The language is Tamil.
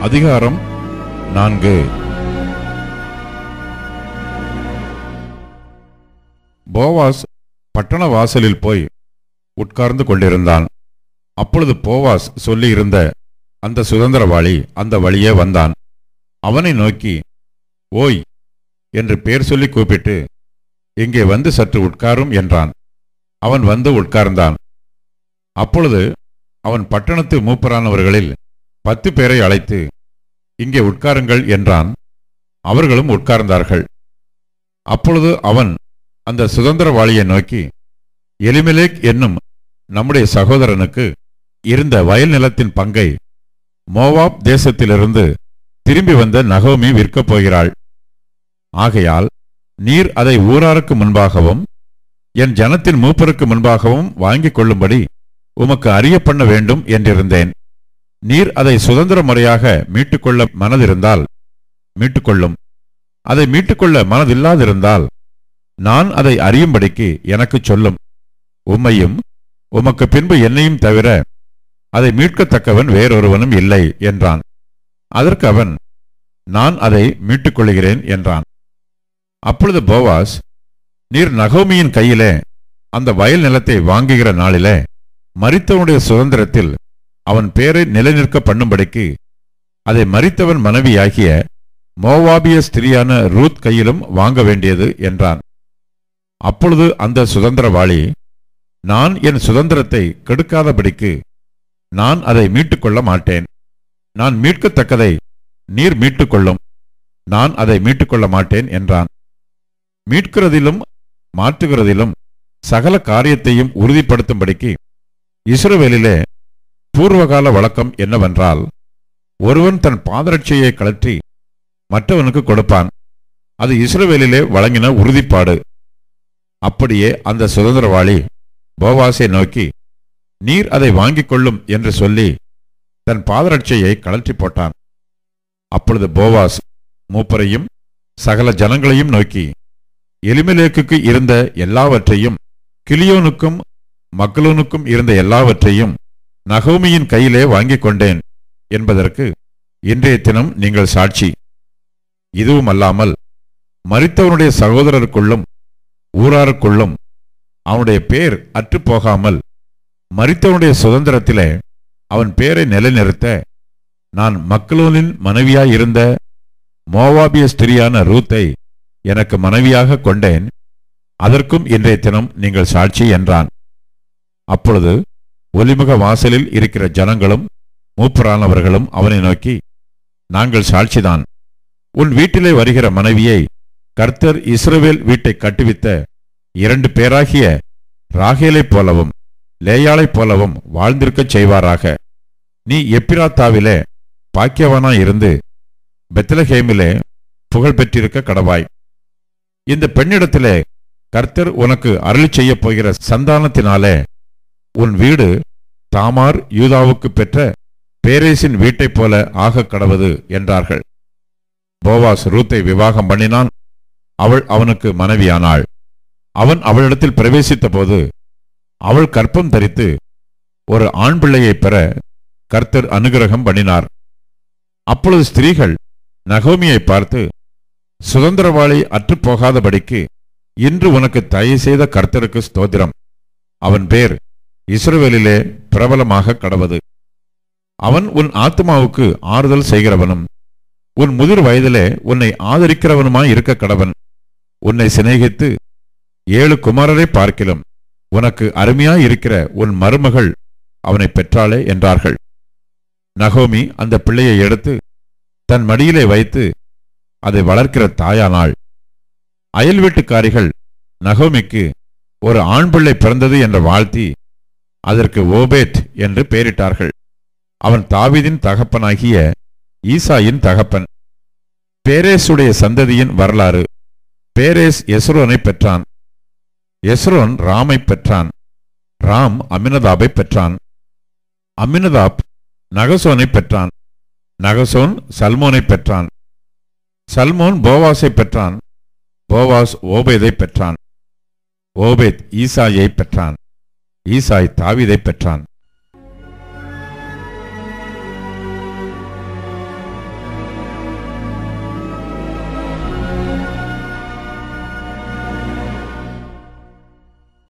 அதிகாரம் நான்கு போவாஸ் பட்டண வாசலில் போய் உட்கார்ந்து கொண்டிருந்தான் அப்பொழுது போவாஸ் சொல்லியிருந்த அந்த சுதந்திரவாளி அந்த வழியே வந்தான் அவனை நோக்கி ஓய் என்று பேர் சொல்லி கூப்பிட்டு இங்கே வந்து சற்று உட்காரும் என்றான் அவன் வந்து உட்கார்ந்தான் அப்பொழுது அவன் பட்டணத்து மூப்பரானவர்களில் பத்து பேரை அழைத்து இங்கே உட்காருங்கள் என்றான் அவர்களும் உட்கார்ந்தார்கள் அப்பொழுது அவன் அந்த சுதந்திரவாளியை நோக்கி எலிமெலேக் என்னும் நம்முடைய சகோதரனுக்கு இருந்த வயல் நிலத்தின் பங்கை மோவாப் தேசத்திலிருந்து திரும்பி வந்த நகோமி விற்கப் போகிறாள் ஆகையால் நீர் அதை ஊராருக்கு முன்பாகவும் என் ஜனத்தின் மூப்பருக்கு முன்பாகவும் வாங்கிக் கொள்ளும்படி உமக்கு அறிய பண்ண வேண்டும் என்றிருந்தேன் நீர் அதை சுதந்திர முறையாக மீட்டுக்கொள்ள மனதிருந்தால் மீட்டுக்கொள்ளும் அதை மீட்டுக்கொள்ள மனதில்லாதிருந்தால் நான் அதை அறியும்படிக்கு எனக்குச் சொல்லும் உம்மையும் உமக்கு பின்பு என்னையும் தவிர அதை மீட்கத்தக்கவன் வேறொருவனும் இல்லை என்றான் அதற்கு அவன் நான் அதை மீட்டுக்கொள்கிறேன் என்றான் அப்பொழுது போவாஸ் நீர் நகோமியின் கையிலே அந்த வயல் நிலத்தை வாங்குகிற நாளிலே மரித்தவனுடைய சுதந்திரத்தில் அவன் பேரை நிலைநிற்க பண்ணும்படிக்கு அதை மரித்தவன் மனைவியாகிய மோவாபிய ஸ்திரியான ரூத் கையிலும் வாங்க வேண்டியது என்றான் அப்பொழுது அந்த சுதந்திரவாளி நான் என் சுதந்திரத்தை கெடுக்காதபடிக்கு நான் அதை மீட்டுக்கொள்ள மாட்டேன் நான் மீட்கத்தக்கதை நீர் மீட்டுக்கொள்ளும் நான் அதை மீட்டுக்கொள்ள மாட்டேன் என்றான் மீட்கிறதிலும் மாற்றுகிறதிலும் சகல காரியத்தையும் உறுதிப்படுத்தும்படிக்கு இஸ்ரவேலிலே பூர்வகால வழக்கம் என்னவென்றால் ஒருவன் தன் பாதரட்சையை கழற்றி மற்றவனுக்கு கொடுப்பான் அது இஸ்ரவேலிலே வழங்கின உறுதிப்பாடு அப்படியே அந்த சுதந்திரவாளி போவாசை நோக்கி நீர் அதை வாங்கிக் கொள்ளும் என்று சொல்லி தன் பாதரட்சையை கழற்றி போட்டான் அப்பொழுது போவாஸ் மூப்பரையும் சகல ஜனங்களையும் நோக்கி எலிமெலேக்குக்கு இருந்த எல்லாவற்றையும் கிளியோனுக்கும் மக்களோனுக்கும் இருந்த எல்லாவற்றையும் நகோமியின் கையிலே வாங்கிக் கொண்டேன் என்பதற்கு இன்றைய தினம் நீங்கள் சாட்சி இதுவும் அல்லாமல் மரித்தவனுடைய சகோதரருக்குள்ளும் ஊராருக்குள்ளும் அவனுடைய பேர் அற்றுப்போகாமல் மரித்தவனுடைய சுதந்திரத்திலே அவன் பேரை நிலைநிறுத்த நான் மக்களோனின் மனைவியாயிருந்த மோவாபிய ஸ்திரியான ரூத்தை எனக்கு மனைவியாக கொண்டேன் அதற்கும் இன்றைய தினம் நீங்கள் சாட்சி என்றான் அப்பொழுது ஒலிமுக வாசலில் இருக்கிற ஜனங்களும் மூப்பரானவர்களும் அவனை நோக்கி நாங்கள் சாட்சிதான் உன் வீட்டிலே வருகிற மனைவியை கர்த்தர் இஸ்ரவேல் வீட்டை கட்டுவித்த இரண்டு பேராகிய ராகேலைப் போலவும் லேயாளைப் போலவும் வாழ்ந்திருக்கச் செய்வாராக நீ எப்பிராத்தாவிலே பாக்கியவானாய் இருந்து பெத்லஹேமிலே புகழ் பெற்றிருக்க கடவாய் இந்த பெண்ணிடத்திலே கர்த்தர் உனக்கு அருளி செய்யப் போகிற சந்தானத்தினாலே உன் வீடு தாமார் யூதாவுக்கு பெற்ற பேரேசின் வீட்டைப் போல ஆகக் கடவது என்றார்கள் போவாஸ் ரூத்தை விவாகம் பண்ணினான் அவள் அவனுக்கு மனைவியானாள் அவன் அவளிடத்தில் பிரவேசித்த போது அவள் கற்பம் தரித்து ஒரு ஆண் பிள்ளையை பெற கர்த்தர் அனுகிரகம் பண்ணினார் அப்பொழுது ஸ்திரீகள் நகோமியை பார்த்து சுதந்திரவாளி அற்றுப்போகாதபடிக்கு இன்று உனக்கு தயை செய்த கர்த்தருக்கு ஸ்தோத்திரம் அவன் பேர் இஸ்ரவேலிலே பிரபலமாக கடவது அவன் உன் ஆத்மாவுக்கு ஆறுதல் செய்கிறவனும் உன் முதிர் வயதிலே உன்னை ஆதரிக்கிறவனுமாய் இருக்க கடவன் உன்னை சிநேகித்து ஏழு குமாரரை பார்க்கிலும் உனக்கு அருமையாய் இருக்கிற உன் மருமகள் அவனை பெற்றாளே என்றார்கள் நகோமி அந்த பிள்ளையை எடுத்து தன் மடியிலே வைத்து அதை வளர்க்கிற தாயானாள் அயல் வீட்டுக்காரிகள் நகோமிக்கு ஒரு ஆண் பிள்ளை பிறந்தது என்ற வாழ்த்தி அதற்கு ஓபேத் என்று பெயரிட்டார்கள் அவன் தாவீதின் தகப்பனாகிய ஈசாயின் தகப்பன் பேரேசுடைய சந்ததியின் வரலாறு பேரேஸ் எஸ்ரோனை பெற்றான் எஸ்ரோன் ராமை பெற்றான் ராம் அமினதாபை பெற்றான் அமினதாப் நகசோனை பெற்றான் நகசோன் சல்மோனை பெற்றான் சல்மோன் போவாஸை பெற்றான் போவாஸ் ஓபேதை பெற்றான் ஓபேத் ஈசாயை பெற்றான் ஈசாய் தாவீதை பெற்றான்